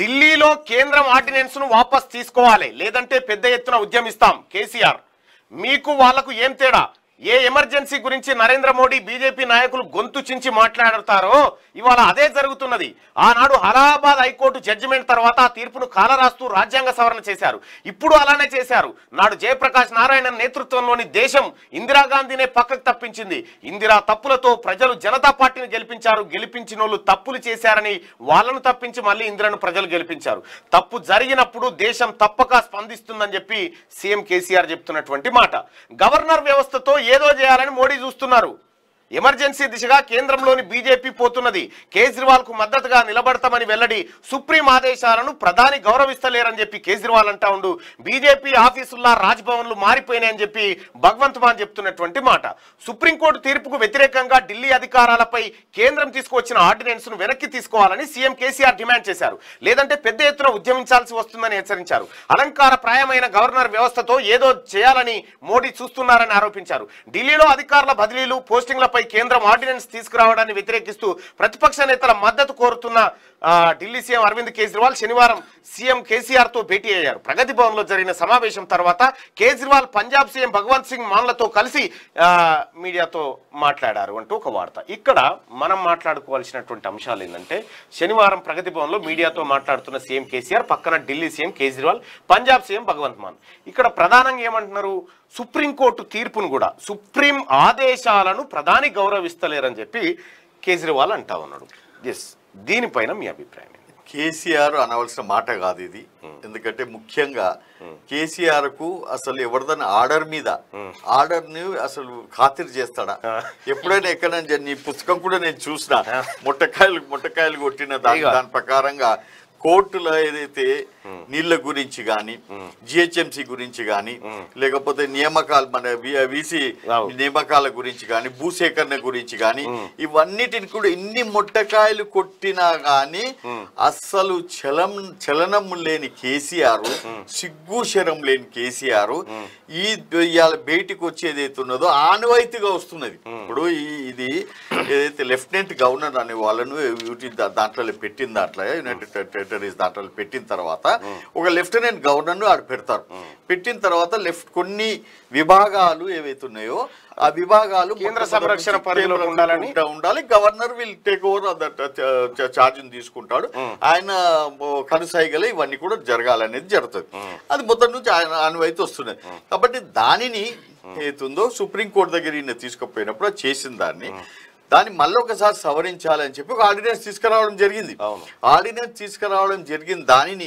ఢిల్లీలో కేంద్రం ఆర్డినెన్స్ ను వాపస్ తీసుకోవాలి లేదంటే పెద్ద ఎత్తున ఉద్యమిస్తాం కేసీఆర్ మీకు వాళ్లకు ఏం తేడా ఏ ఎమర్జెన్సీ గురించి నరేంద్ర మోడీ బీజేపీ నాయకులు గొంతు చించి మాట్లాడతారో ఇవాళ అదే జరుగుతున్నది ఆనాడు అలహాబాద్ హైకోర్టు జడ్జిమెంట్ తర్వాత ఆ తీర్పును కాలరాస్తూ రాజ్యాంగ సవరణ చేశారు ఇప్పుడు అలానే చేశారు నాడు జయప్రకాష్ నారాయణ నేతృత్వంలోని దేశం ఇందిరాగాంధీనే పక్కకు తప్పించింది ఇందిరా తప్పులతో ప్రజలు జనతా పార్టీని గెలిపించారు గెలిపించిన వాళ్ళు తప్పులు చేశారని వాళ్ళను తప్పించి మళ్ళీ ఇందిరను ప్రజలు గెలిపించారు తప్పు జరిగినప్పుడు దేశం తప్పక స్పందిస్తుందని చెప్పి సీఎం కేసీఆర్ చెప్తున్నటువంటి మాట గవర్నర్ వ్యవస్థతో ఏదో చేయాలని మోడీ చూస్తున్నారు ఎమర్జెన్సీ దిశగా కేంద్రంలోని బీజేపీ పోతున్నది కేజ్రీవాల్ కు మద్దతుగా నిలబడతామని వెల్లడి సుప్రీం ఆదేశాలను ప్రధాని గౌరవిస్తలేరని చెప్పి కేజ్రీవాల్ అంటా ఉండు బీజేపీ ఆఫీసుల్లా రాజ్భవన్లు మారిపోయినాయని చెప్పి భగవంత్ మాన్ చెప్తున్నటువంటి మాట సుప్రీంకోర్టు తీర్పుకు వ్యతిరేకంగా ఢిల్లీ అధికారాలపై కేంద్రం తీసుకువచ్చిన ఆర్డినెన్స్ ను వెనక్కి తీసుకోవాలని సీఎం కేసీఆర్ డిమాండ్ చేశారు లేదంటే పెద్ద ఎత్తున ఉద్యమించాల్సి వస్తుందని హెచ్చరించారు అలంకార ప్రాయమైన గవర్నర్ వ్యవస్థతో ఏదో చేయాలని మోడీ చూస్తున్నారని ఆరోపించారు ఢిల్లీలో అధికారుల బదిలీలు పోస్టింగ్లపై కేంద్రం ఆర్డినెన్స్ తీసుకురావడాన్ని వ్యతిరేకిస్తూ ప్రతిపక్ష నేతల మద్దతు కోరుతున్న ఆ, ఢిల్లీ సీఎం అరవింద్ కేజ్రీవాల్ శనివారం సీఎం కేసీఆర్ తో భేటీ అయ్యారు ప్రగతి భవన్ లో జరిగిన సమావేశం తర్వాత కేజ్రీవాల్ పంజాబ్ సీఎం భగవంత్ సింగ్ మాన్లతో కలిసి ఆ, మీడియాతో మాట్లాడారు అంటూ ఒక వార్త ఇక్కడ మనం మాట్లాడుకోవాల్సినటువంటి అంశాలు ఏంటంటే శనివారం ప్రగతి భవన్ లో మీడియాతో మాట్లాడుతున్న సీఎం కేసీఆర్ పక్కన ఢిల్లీ సీఎం కేజ్రీవాల్ పంజాబ్ సీఎం భగవంత్ మాన్ ఇక్కడ ప్రధానంగా ఏమంటున్నారు సుప్రీంకోర్టు తీర్పును కూడా సుప్రీం ఆదేశాలను ప్రధాని గౌరవిస్తలేరని చెప్పి కేజ్రీవాల్ అంటా ఉన్నాడు ఎస్ దీనిపైన మీ అభిప్రాయం ఏంటి? కేసీఆర్ అనవలసిన మాట కాదు ఇది ఎందుకంటే ముఖ్యంగా కేసీఆర్ కు అసలు ఎవరిదైనా ఆర్డర్ మీద ఆర్డర్ ని అసలు ఖాతిరు చేస్తాడా ఎప్పుడైనా ఎక్కడైనా నీ పుస్తకం కూడా నేను చూసిన ముట్టకాయలు ముట్టకాయలు కొట్టిన దాని ఇదిగో. దాని ప్రకారంగా కోర్టులో ఏదైతే నీళ్ల గురించి కానీ జిహెచ్ఎంసి గురించి కానీ లేకపోతే నియామకాలు మన వీసీ అవును. నియామకాల గురించి కానీ భూసేకరణ గురించి కానీ ఇవన్నిటిని కూడా ఇన్ని మొట్టకాయలు కొట్టినా గాని అస్సలు చలం చలనం లేని కేసీఆర్ సిగ్గు శరం లేని కేసీఆర్ ఈ ఇవాళ బయటికి వచ్చేది ఏదైతే ఉన్నదో ఆనవాయితీగా వస్తున్నది ఇప్పుడు ఈ- ఇది ఏదైతే లెఫ్టినెంట్ గవర్నర్ అనే వాళ్ళను యూటీ దా- దాంట్లో పెట్టిన దాంట్లో యునైటెడ్ టెరిటరీస్ దాంట్లో పెట్టిన తర్వాత ఒక లెఫ్టినెంట్ గవర్నర్ ను ఆడ పెడతారు పెట్టిన తర్వాత లెఫ్ట్ కొన్ని విభాగాలు ఏవైతే ఉన్నాయో ఆ విభాగాలు కేంద్ర మొట్టమొదటి సంరక్షణ నుంచి పరిధిలో కేంద్ర ఉండాలని? ఉంటా- ఉండాలి governor will take over charge తీసుకుంటాడు ఆయన కనుసైగలే ఇవన్నీ కూడా జరగాలనేది జరుగుతుంది అది మొత్తం నుంచి ఆయన అనువైతే వస్తున్నది కాబట్టి దానిని ఏతుందో సుప్రీంకోర్టు దగ్గర ఈయన తీసుకుపోయినప్పుడు అది చేసిన దాన్ని దాన్ని మళ్ళీ ఒకసారి సవరించాలని చెప్పి ఒక ఆర్డినెన్స్ తీసుకురావడం జరిగింది అవును. ఆర్డినెన్స్ తీసుకురావడం జరిగిన దానిని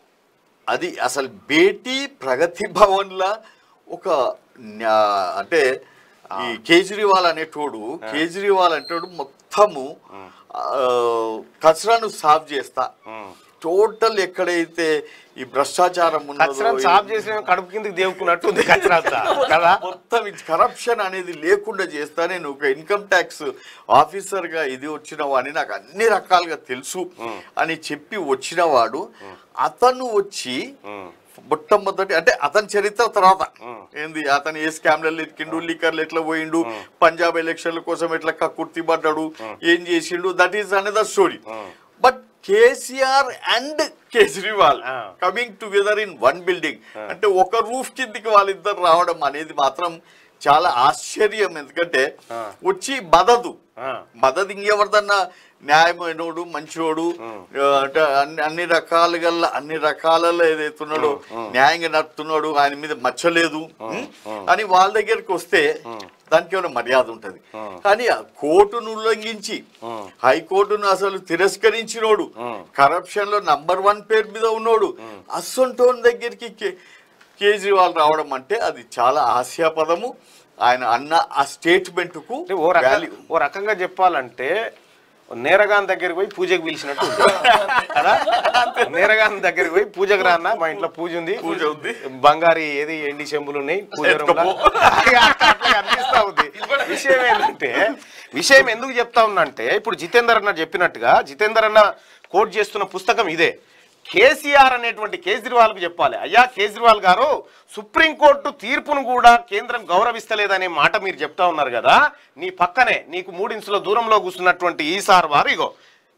అది అసలు బేటీ ప్రగతి భవన్ల ఒక న్యా- అంటే ఈ కేజ్రీవాల్ అనేటోడు కేజ్రీవాల్ అనేటోడు మొత్తము ఆ, కచరాను సాఫ్ చేస్తా టోటల్ ఎక్కడైతే ఈ భ్రష్టాచారం ఉన్నదో కచరా సాఫ్ చేసిన కడుపు కిందకి దేవుకున్నట్టు ఉంది కచరా అంతా. కదా మొత్తం కరప్షన్ అనేది లేకుండా చేస్తా నేను ఒక ఇన్కమ్ ట్యాక్స్ ఆఫీసర్ గా ఇది వచ్చిన వాడిని నాకు అన్ని రకాలుగా తెలుసు అని చెప్పి వచ్చిన వాడు అతను వచ్చి మొట్టమొదటి అంటే అతని చరిత్ర తర్వాత ఏంది అతను ఏ స్కామ్లలో ఎతికిండు లీకర్లు ఎట్లా పోయిండు పంజాబ్ ఎలక్షన్ల కోసం ఎట్లా కక్కుర్తి పడ్డాడు ఏం చేసిండు that is another story but KCR and Kejriwal uh. Coming together in one building అంటే ఒక రూఫ్ కిందికి వాళ్ళిద్దరు రావడం అనేది మాత్రం చాలా ఆశ్చర్యం ఎందుకంటే వచ్చి మదదు ఆ. మదదు ఇంకెవరిదన్నా న్యాయమైనోడు మంచివాడు ఆ, అంటే అన్ని అన్ని రకాలుగా అన్ని రకాలలో ఏదైతున్నాడో న్యాయంగా నడుపుతున్నాడు ఆయన మీద మచ్చలేదు ఉం? అని వాళ్ళ దగ్గరికి వస్తే దానికి ఏమైనా మర్యాద ఉంటది కానీ ఆ కోర్టును ఉల్లంఘించి హైకోర్టును అసలు తిరస్కరించినోడు కరప్షన్ లో నంబర్ వన్ పేరు మీద ఉన్నోడు అస్సంటోన్ దగ్గరికి కే- కేజ్రీవాల్ రావడం అంటే అది చాలా హాస్యాపదము ఆయన అన్న ఆ స్టేట్మెంట్ కు అంటే ఓ రకంగా value. ఓ రకంగా చెప్పాలంటే నేరగాన్ దగ్గరికి పోయి పూజకు పిలిచినట్టు ఉంది. కదా నేరగాన్ దగ్గరికి పోయి పూజకు రాన్న మా ఇంట్లో పూజ ఉంది పూజ ఉంది. బంగారి ఏది ఎండి చెంబులు ఉన్నాయి పూజ ఎత్తుకపో. రూమ్లో. ఇక అట్లా అట్లా అనిపిస్తా ఉంది విషయం ఏంటంటే విషయం ఎందుకు చెప్తా ఉన్నంటే ఇప్పుడు జితేందర్ అన్న చెప్పినట్టుగా జితేందర్ అన్న కోట్ చేస్తున్న పుస్తకం ఇదే కేసీఆర్ అనేటువంటి కేజ్రీవాల్కు చెప్పాలి అయ్యా కేజ్రీవాల్ గారు సుప్రీంకోర్టు తీర్పును కూడా కేంద్రం గౌరవిస్తలేదనే మాట మీరు చెప్తా ఉన్నారు కదా నీ పక్కనే నీకు మూడించుల దూరంలో కూర్చున్నటువంటి ఈసార్ వారు ఇగో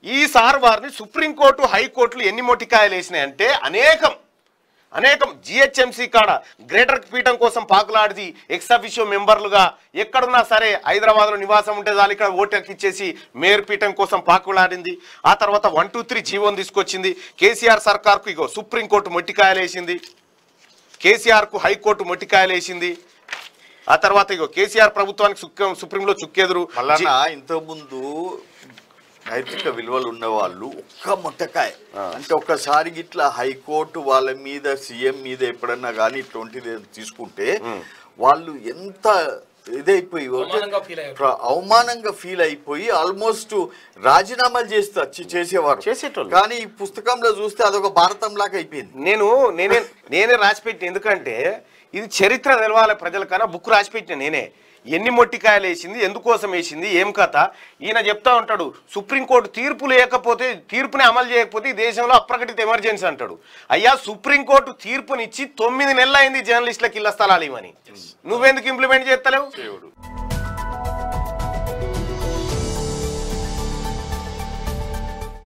ఈ సార్ వారిని సుప్రీంకోర్టు హైకోర్టులు ఎన్ని మొట్టికాయలు వేసినాయంటే అనేకం అనేకం జిహెచ్ఎంసీ కాడ గ్రేటర్ పీఠం కోసం పాకులాడిది ఎక్స్ అఫిషియో మెంబర్లుగా ఎక్కడున్నా సరే హైదరాబాద్లో నివాసం ఉంటే చాలు ఇక్కడ ఓటర్కి ఇచ్చేసి మేయర్ పీఠం కోసం పాకులాడింది ఆ తర్వాత వన్ టూ త్రీ జీవోని తీసుకొచ్చింది కేసీఆర్ సర్కార్కు ఇగో సుప్రీంకోర్టు మొట్టికాయలు వేసింది కేసీఆర్కు హైకోర్టు మొట్టికాయలు వేసింది ఆ తర్వాత ఇగో కేసీఆర్ ప్రభుత్వానికి సుక్క సుప్రీంలో చుక్కెదురు మళ్ళా ఇంతకుముందు నైతిక విలువలు ఉన్న వాళ్ళు ఒక్క ముట్టకాయ అంటే ఒక్కసారి ఇట్లా హైకోర్టు వాళ్ళ మీద సీఎం మీద ఎప్పుడన్నా కానీ ఇటువంటిది తీసుకుంటే వాళ్ళు ఎంత ఇదైపోయి అవమానంగా feel అయ్యారు. ప్ర- అవమానంగా ఫీల్ అయిపోయి ఆల్మోస్ట్ రాజీనామాలు చేస్తా చే- చేసేవారు చేసేటోళ్ళు. కానీ ఈ పుస్తకంలో చూస్తే అదొక భారతం లాగా అయిపోయింది నేను నేనే నేనే రాసిపెట్టిన ఎందుకంటే ఇది చరిత్ర తెలవాలి ప్రజలకన్నా బుక్ రాసిపెట్టిన నేనే ఎన్ని మొట్టికాయలు వేసింది ఎందుకోసం వేసింది ఏం కథ ఈయన చెప్తా ఉంటాడు సుప్రీంకోర్టు తీర్పు లేకపోతే తీర్పుని అమలు చేయకపోతే ఈ దేశంలో అప్రకటిత ఎమర్జెన్సీ అంటాడు అయ్యా సుప్రీంకోర్టు తీర్పునిచ్చి తొమ్మిది నెలలు అయింది జర్నలిస్టులకు ఇళ్ల స్థలాలు ఇవ్వని నువ్వెందుకు ఇంప్లిమెంట్ చేస్తలేవు